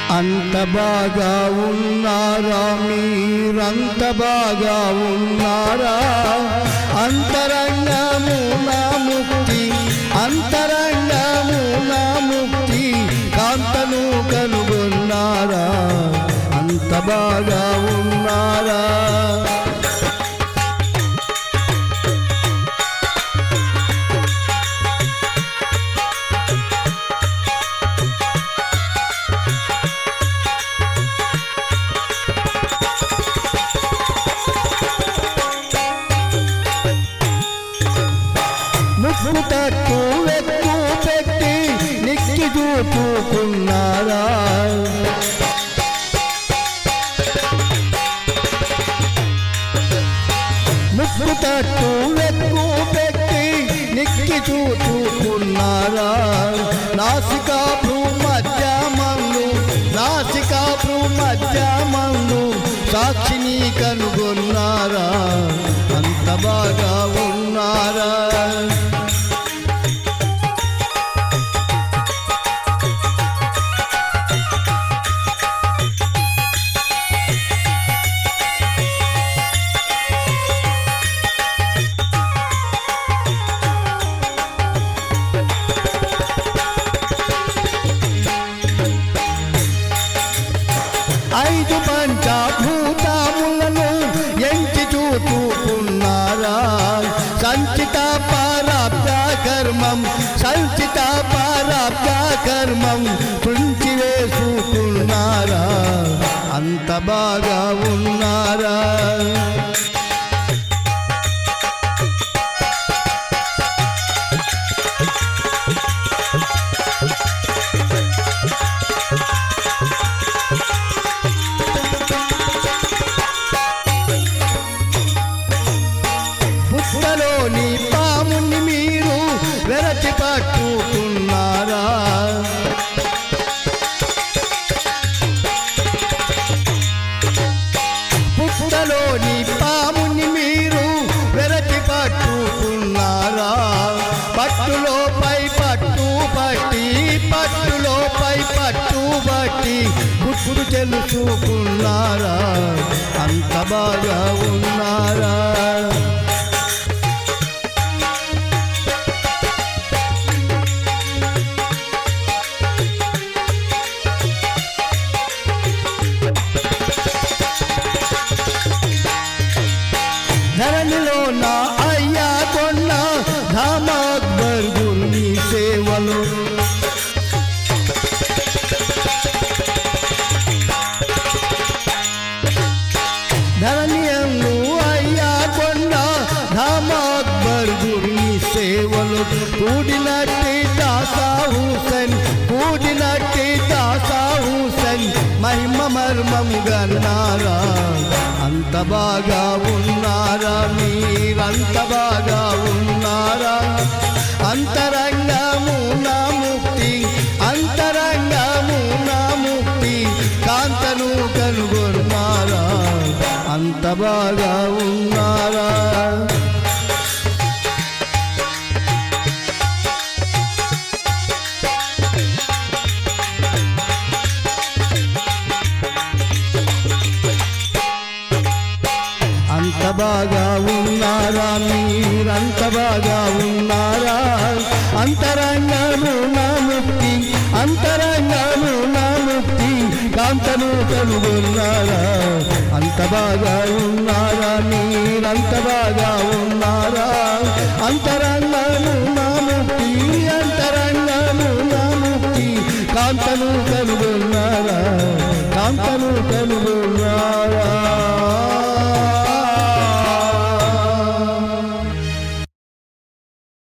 అంత బాగా ఉన్నారా మీరంత బాగా ఉన్నారా అంతరంగము నా ముక్తి అంతరంగము నా ముక్తి కాంతను కనుగొన్నారా అంత బాగా ఉన్నారా ముక్కు తట్టు వెక్కు పెట్టి నిక్కి చూపుకున్నారా ముక్కు తట్టు వెక్కు పెట్టి నిక్కి చూపుకున్నారా నాసికా మధ్య మందు నాసికా మధ్య మందు సాక్షిని కనుగొన్నారా అంత బాగా ఉన్నారా ఐదు పంచభూతములను ఎంచి చూపుకున్నారా సంచిత పారాబ్ద కర్మం సంచిత పారాబ్ద కర్మం తుంచి వేసుకున్నారా అంత బాగా ఉన్నారా పుట్టలోని పాముని మీరు వెరచి పట్టుకున్నారా పుట్టలోని పాముని మీరు వెరచి పట్టుకున్నారా పట్టులో పై పట్టు పట్టి పట్టులో పై పట్టు పట్టి గుట్టు తెలుసుకున్నారా అంత బాగా ఉన్నారా ధరణిలో నా అయ్యా కొన్న ధామాక్బర్ గురుని సేవలు ధరణియందు అయ్యా కొన్న ధామాక్బర్ గురుని సేవలు కూడినట్టి దాసా హుసన్ కూడినట్టి దాసా హుసన్ మహిమ మర్మము గన్నారా అంత బాగా ఉన్నారా మీరంత బాగా ఉన్నారా అంతరంగము నా ముక్తి అంతరంగము నా ముక్తి కాంతను కనుగొన్నారా అంత బాగా ఉన్నారా అంత బాగా ఉన్నారా మీరంత బాగా ఉన్నారా అంతరంగము నా ముక్తి అంతరంగము నా ముక్తి కాంతను కనుగొన్నారా అంత బాగా ఉన్నారా మీరంత బాగా ఉన్నారా అంతరంగము నా ముక్తి అంతరంగము నా ముక్తి కాంతను కనుగొన్నారా కాంతను కనుగొన్నారా